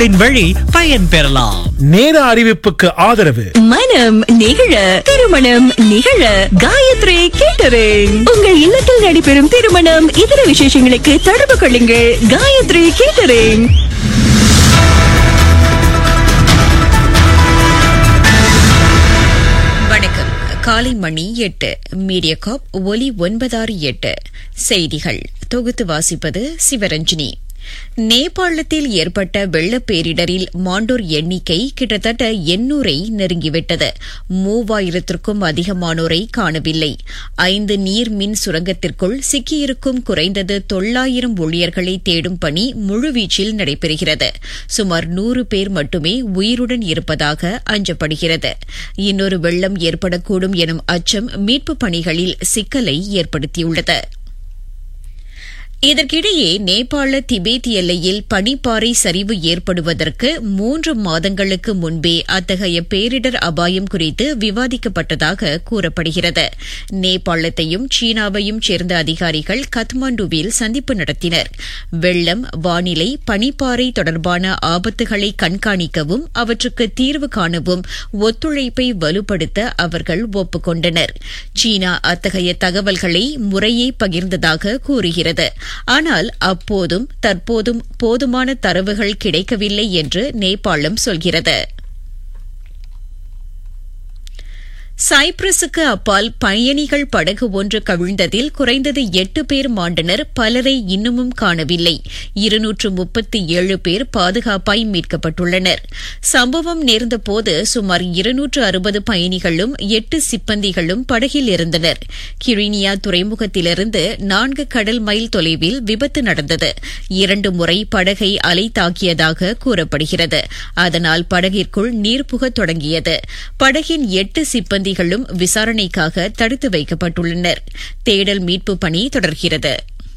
திட்டத்தின் வழி பயன் பெறலாம் நேர அறிவிப்புக்கு ஆதரவு மனம் நிகழ திருமணம் நிகழ காயத்ரி கேட்டரிங் உங்கள் இல்லத்தில் நடைபெறும் திருமணம் இதர விசேஷங்களுக்கு தொடர்பு கொள்ளுங்கள் காயத்ரி கேட்டரிங் வணக்கம் காலை மணி எட்டு மீடியாகாப் ஒலி ஒன்பதாறு எட்டு செய்திகள் தொகுத்து வாசிப்பது சிவரஞ்சினி நேபாளத்தில் ஏற்பட்ட வெள்ளப் பேரிடரில் மாண்டோர் எண்ணிக்கை கிட்டத்தட்ட எண்ணூரை நெருங்கிவிட்டது மூவாயிரத்திற்கும் அதிகமானோரை காணவில்லை ஐந்து நீர் மின் சுரங்கத்திற்குள் சிக்கியிருக்கும் குறைந்தது தொள்ளாயிரம் ஊழியர்களை தேடும் பணி முழுவீச்சில் நடைபெறுகிறது சுமார் நூறு பேர் மட்டுமே உயிருடன் இருப்பதாக அஞ்சப்படுகிறது இன்னொரு வெள்ளம் ஏற்படக்கூடும் எனும் அச்சம் மீட்புப் பணிகளில் சிக்கலை ஏற்படுத்தியுள்ளது இதற்கிடையே நேபாள திபேத் எல்லையில் பனிப்பாறை சரிவு ஏற்படுவதற்கு மூன்று மாதங்களுக்கு முன்பே அத்தகைய பேரிடர் அபாயம் குறித்து விவாதிக்கப்பட்டதாக கூறப்படுகிறது நேபாளத்தையும் சீனாவையும் சேர்ந்த அதிகாரிகள் கத்மாண்டுவில் சந்திப்பு நடத்தினர் வெள்ளம் வானிலை பனிப்பாறை தொடர்பான ஆபத்துகளை கண்காணிக்கவும் அவற்றுக்கு தீர்வு காணவும் ஒத்துழைப்பை வலுப்படுத்த அவர்கள் ஒப்புக்கொண்டனர் சீனா அத்தகைய தகவல்களை முறையே பகிர்ந்ததாக கூறுகிறது ஆனால் அப்போதும் தற்போதும் போதுமான தரவுகள் கிடைக்கவில்லை என்று நேபாளம் சொல்கிறது சைப்ரஸுக்கு அப்பால் பயணிகள் படகு ஒன்று கவிழ்ந்ததில் குறைந்தது எட்டு பேர் மாண்டனர் பலரை இன்னமும் காணவில்லை இருநூற்று முப்பத்தி ஏழு பேர் பாதுகாப்பாய் மீட்கப்பட்டுள்ளனர் சம்பவம் நேர்ந்தபோது சுமார் இருநூற்று அறுபது பயணிகளும் எட்டு சிப்பந்திகளும் படகில் இருந்தனர் கிரினியா துறைமுகத்திலிருந்து நான்கு கடல் மைல் தொலைவில் விபத்து நடந்தது இரண்டு முறை படகை அலை தாக்கியதாக கூறப்படுகிறது அதனால் படகிற்குள் நீர் புகத் தொடங்கியது படகின் எட்டு சிப்பந்தி சிப்பந்திகளும் விசாரணைக்காக தடுத்து வைக்கப்பட்டுள்ளனர் தேடல் மீட்பு பணி தொடர்கிறது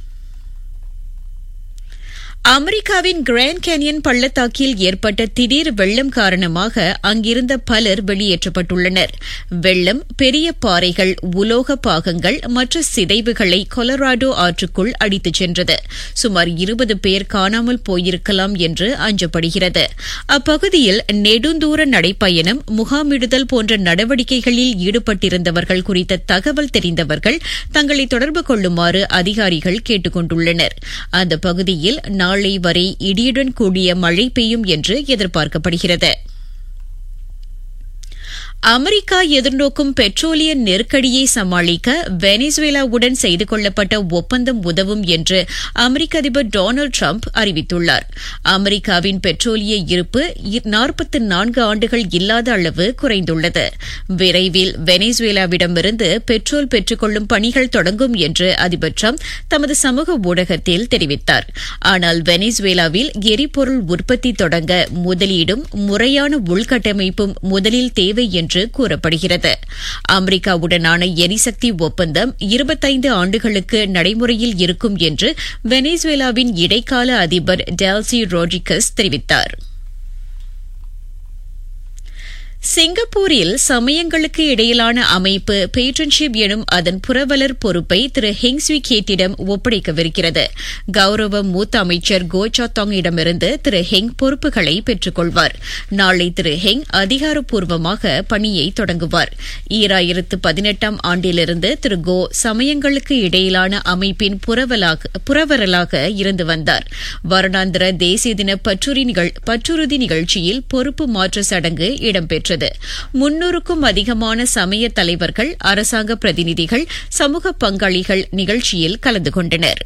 அமெரிக்காவின் கிராண்ட் கேனியன் பள்ளத்தாக்கில் ஏற்பட்ட திடீர் வெள்ளம் காரணமாக அங்கிருந்த பலர் வெளியேற்றப்பட்டுள்ளனர் வெள்ளம் பெரிய பாறைகள் உலோக பாகங்கள் மற்ற சிதைவுகளை கொலராடோ ஆற்றுக்குள் அடித்துச் சென்றது சுமார் இருபது பேர் காணாமல் போயிருக்கலாம் என்று அஞ்சப்படுகிறது அப்பகுதியில் நெடுந்தூர நடைப்பயணம் முகாமிடுதல் போன்ற நடவடிக்கைகளில் ஈடுபட்டிருந்தவர்கள் குறித்த தகவல் தெரிந்தவர்கள் தங்களை தொடர்பு கொள்ளுமாறு அதிகாரிகள் கேட்டுக் கொண்டுள்ளனர் அந்த பகுதியில் நாளை வரை இடியுடன் கூடிய மழை பெய்யும் என்று எதிர்பார்க்கப்படுகிறது அமெரிக்கா எதிர்நோக்கும் பெட்ரோலிய நெருக்கடியை சமாளிக்க வெனிசுவேலாவுடன் செய்து கொள்ளப்பட்ட ஒப்பந்தம் உதவும் என்று அமெரிக்க அதிபர் டொனால்டு டிரம்ப் அறிவித்துள்ளார் அமெரிக்காவின் பெட்ரோலிய இருப்பு நாற்பத்தி நான்கு ஆண்டுகள் இல்லாத அளவு குறைந்துள்ளது விரைவில் வெனிசுவேலாவிடமிருந்து பெட்ரோல் பெற்றுக்கொள்ளும் பணிகள் தொடங்கும் என்று அதிபர் டிரம்ப் தமது சமூக ஊடகத்தில் தெரிவித்தார் ஆனால் வெனிசுவேலாவில் எரிபொருள் உற்பத்தி தொடங்க முதலீடும் முறையான உள்கட்டமைப்பும் முதலில் தேவை என்று என்று கூறப்படுகிறது அமெரிக்காவுடனான எரிசக்தி ஒப்பந்தம் இருபத்தைந்து ஆண்டுகளுக்கு நடைமுறையில் இருக்கும் என்று வெனிசுவேலாவின் இடைக்கால அதிபர் டெல்சி ரோட்ரிகஸ் தெரிவித்தார் சிங்கப்பூரில் சமயங்களுக்கு இடையிலான அமைப்பு பேட்ரன்ஷிப் எனும் அதன் புரவலர் பொறுப்பை திரு ஹெங்ஸ்வி கேட்டிடம் ஒப்படைக்கவிருக்கிறது கௌரவ மூத்த அமைச்சர் கோச்சா இடமிருந்து திரு ஹெங் பொறுப்புகளை பெற்றுக் கொள்வார் நாளை திரு ஹெங் அதிகாரப்பூர்வமாக பணியை தொடங்குவார் ஈராயிரத்து பதினெட்டாம் ஆண்டிலிருந்து திரு கோ சமயங்களுக்கு இடையிலான அமைப்பின் புரவரலாக இருந்து வந்தார் வருடாந்திர தேசிய தின பற்றுறுதி நிகழ்ச்சியில் பொறுப்பு மாற்ற சடங்கு இடம்பெற்றது பெற்றது முன்னூறுக்கும் அதிகமான சமய தலைவர்கள் அரசாங்க பிரதிநிதிகள் சமூக பங்காளிகள் நிகழ்ச்சியில் கலந்து கொண்டனர்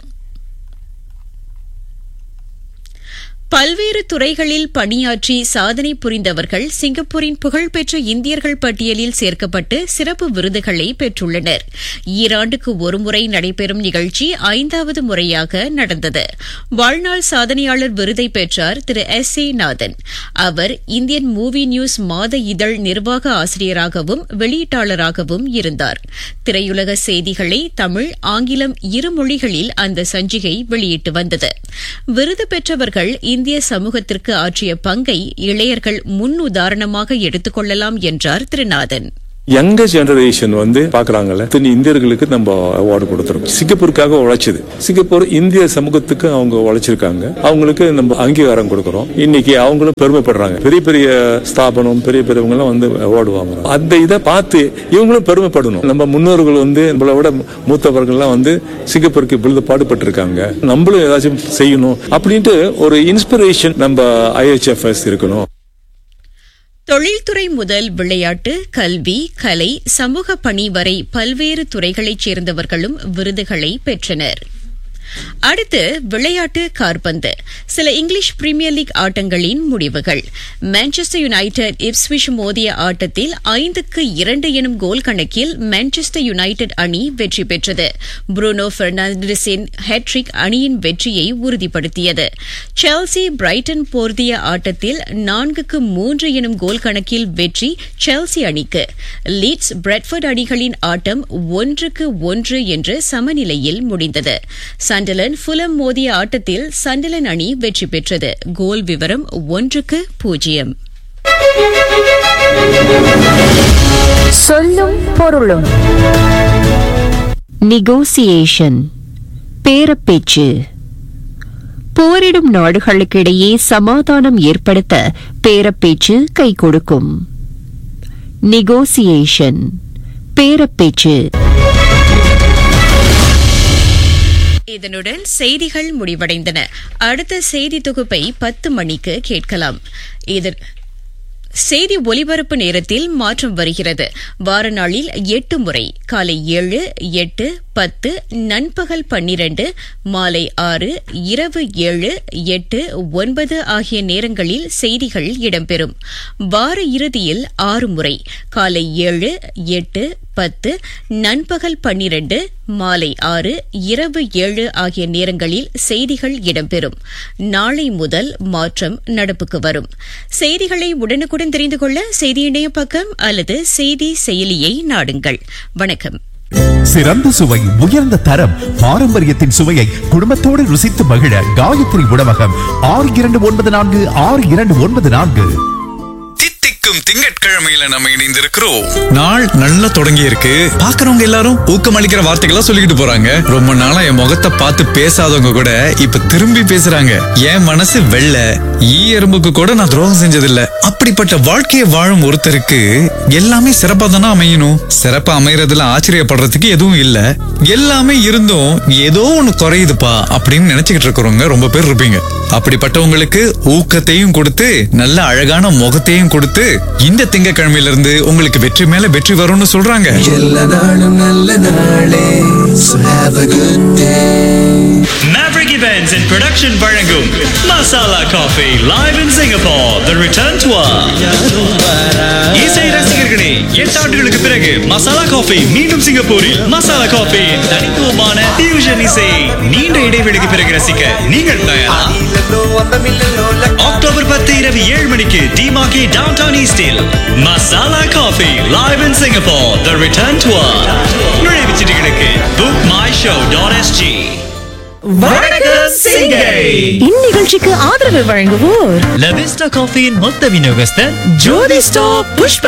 பல்வேறு துறைகளில் பணியாற்றி சாதனை புரிந்தவர்கள் சிங்கப்பூரின் புகழ்பெற்ற இந்தியர்கள் பட்டியலில் சேர்க்கப்பட்டு சிறப்பு விருதுகளை பெற்றுள்ளனர் ஈராண்டுக்கு ஒருமுறை நடைபெறும் நிகழ்ச்சி ஐந்தாவது முறையாக நடந்தது வாழ்நாள் சாதனையாளர் விருதை பெற்றார் திரு எஸ் ஏ நாதன் அவர் இந்தியன் மூவி நியூஸ் மாத இதழ் நிர்வாக ஆசிரியராகவும் வெளியீட்டாளராகவும் இருந்தார் திரையுலக செய்திகளை தமிழ் ஆங்கிலம் இரு மொழிகளில் அந்த சஞ்சிகை வெளியிட்டு வந்தது விருது பெற்றவர்கள் இந்திய சமூகத்திற்கு ஆற்றிய பங்கை இளையர்கள் முன் உதாரணமாக எடுத்துக் கொள்ளலாம் என்றார் திரு நாதன் யங்க ஜெனரேஷன் வந்து பாக்குறாங்கல்ல இத்தனை இந்தியர்களுக்கு நம்ம அவார்டு கொடுத்துருக்கோம் சிங்கப்பூருக்காக உழைச்சது சிங்கப்பூர் இந்திய சமூகத்துக்கு அவங்க உழைச்சிருக்காங்க அவங்களுக்கு நம்ம அங்கீகாரம் கொடுக்கறோம் இன்னைக்கு அவங்களும் பெருமைப்படுறாங்க பெரிய பெரிய ஸ்தாபனம் பெரிய பெரியவங்க எல்லாம் வந்து அவார்டு வாங்குறோம் அந்த இதை பார்த்து இவங்களும் பெருமைப்படணும் நம்ம முன்னோர்கள் வந்து நம்மளை விட மூத்தவர்கள் எல்லாம் வந்து சிங்கப்பூருக்கு இப்பொழுது பாடுபட்டிருக்காங்க நம்மளும் ஏதாச்சும் செய்யணும் அப்படின்ட்டு ஒரு இன்ஸ்பிரேஷன் நம்ம ஐஹெச்எஃப்எஸ் இருக்கணும் தொழில்துறை முதல் விளையாட்டு கல்வி கலை சமூக பணி வரை பல்வேறு துறைகளைச் சேர்ந்தவர்களும் விருதுகளை பெற்றனர் அடுத்து விளையாட்டு கார்பந்து சில இங்கிலீஷ் பிரீமியர் லீக் ஆட்டங்களின் முடிவுகள் மான்செஸ்டர் யுனைடெட் இப்ஸ்விஷ் மோதிய ஆட்டத்தில் ஐந்துக்கு இரண்டு எனும் கோல் கணக்கில் மான்செஸ்டர் யுனைடெட் அணி வெற்றி பெற்றது புருனோ பெர்னாண்டஸின் ஹேட்ரிக் அணியின் வெற்றியை உறுதிப்படுத்தியது செல்சி பிரைட்டன் போர்த்திய ஆட்டத்தில் நான்குக்கு மூன்று எனும் கோல் கணக்கில் வெற்றி செல்சி அணிக்கு லீட்ஸ் பிரெட்ஃபர்ட் அணிகளின் ஆட்டம் ஒன்றுக்கு ஒன்று என்று சமநிலையில் முடிந்தது சண்டலன் ஃபுலம் மோதிய ஆட்டத்தில் சண்டலன் அணி வெற்றி பெற்றது கோல் விவரம் ஒன்றுக்கு பூஜ்ஜியம் சொல்லும் பொருளும் நெகோசியேஷன் பேரப்பேச்சு போரிடும் நாடுகளுக்கிடையே சமாதானம் ஏற்படுத்த பேரப்பேச்சு கை கொடுக்கும் நெகோசியேஷன் பேரப்பேச்சு இதனுடன் செய்திகள் முடிவடைந்தன அடுத்த செய்தி தொகுப்பை பத்து மணிக்கு கேட்கலாம் இதன் செய்தி ஒலிபரப்பு நேரத்தில் மாற்றம் வருகிறது வார நாளில் எட்டு முறை காலை ஏழு எட்டு பத்து நண்பகல் பன்னிரண்டு மாலை ஆறு இரவு ஏழு எட்டு ஒன்பது ஆகிய நேரங்களில் செய்திகள் இடம்பெறும் வார இறுதியில் ஆறு முறை காலை ஏழு எட்டு பத்து நண்பகல் பன்னிரண்டு மாலை ஆறு இரவு ஏழு ஆகிய நேரங்களில் செய்திகள் இடம்பெறும் நாளை முதல் மாற்றம் நடப்புக்கு வரும் செய்திகளை உடனுக்குடன் தெரிந்து கொள்ள செய்தி இணைய பக்கம் அல்லது செய்தி செயலியை நாடுங்கள் வணக்கம் சிறந்த சுவை உயர்ந்த தரம் பாரம்பரியத்தின் சுவையை குடும்பத்தோடு ருசித்து மகிழ காயத்ரி உணவகம் ஆறு இரண்டு ஒன்பது நான்கு ஆறு இரண்டு ஒன்பது நான்கு தித்திக்கும் திங்கட்கிழமையில நம்ம இணைந்திருக்கிறோம் நாள் நல்லா தொடங்கி இருக்கு பாக்குறவங்க எல்லாரும் ஊக்கமளிக்கிற வார்த்தைகளா சொல்லிக்கிட்டு போறாங்க ரொம்ப நாளா என் முகத்தை பார்த்து பேசாதவங்க கூட இப்ப திரும்பி பேசுறாங்க என் மனசு வெள்ள ஈ எறும்புக்கு கூட நான் துரோகம் செஞ்சதில்ல அப்படிப்பட்ட வாழ்க்கையை வாழும் ஒருத்தருக்கு எல்லாமே சிறப்பா தானே அமையணும் சிறப்பா அமையறதுல ஆச்சரியப்படுறதுக்கு எதுவும் இல்ல எல்லாமே இருந்தும் ஏதோ ஒண்ணு குறையுதுப்பா அப்படின்னு நினைச்சுக்கிட்டு இருக்கிறவங்க ரொம்ப பேர் இருப்பீங்க அப்படிப்பட்டவங்களுக்கு ஊக்கத்தையும் கொடுத்து நல்ல அழகான முகத்தையும் கொடுத்து இந்த திங்கக்கிழமையில இருந்து உங்களுக்கு வெற்றி மேல வெற்றி வரும்னு சொல்றாங்க Maverick Events and Production வழங்கும் Masala Coffee live in Singapore the return tour இசை ரசிகர்களே எட்டு ஆண்டுகளுக்கு பிறகு மசாலா காஃபி மீண்டும் சிங்கப்பூரில் மசாலா காஃபி தனித்துவமான ஃபியூஷன் இசை நீண்ட இடைவெளிக்கு பிறகு ரசிக்க நீங்கள் தயாரா அக்டோபர் பத்து இரவு ஏழு மணிக்கு டிமாக்கி டவுன் டவுன் ஈஸ்டில் Masala Coffee live in Singapore the return tour நுழைவுச் சீட்டுகளுக்கு book my show dot SG வணக்கம் சிங்கை இந்நிகழ்ச்சிக்கு ஆதரவு வழங்குவோர் லவிஸ்டா காஃபியின் மொத்த விநியோகஸ்தர் ஜோதி ஸ்டாப் புஷ்ப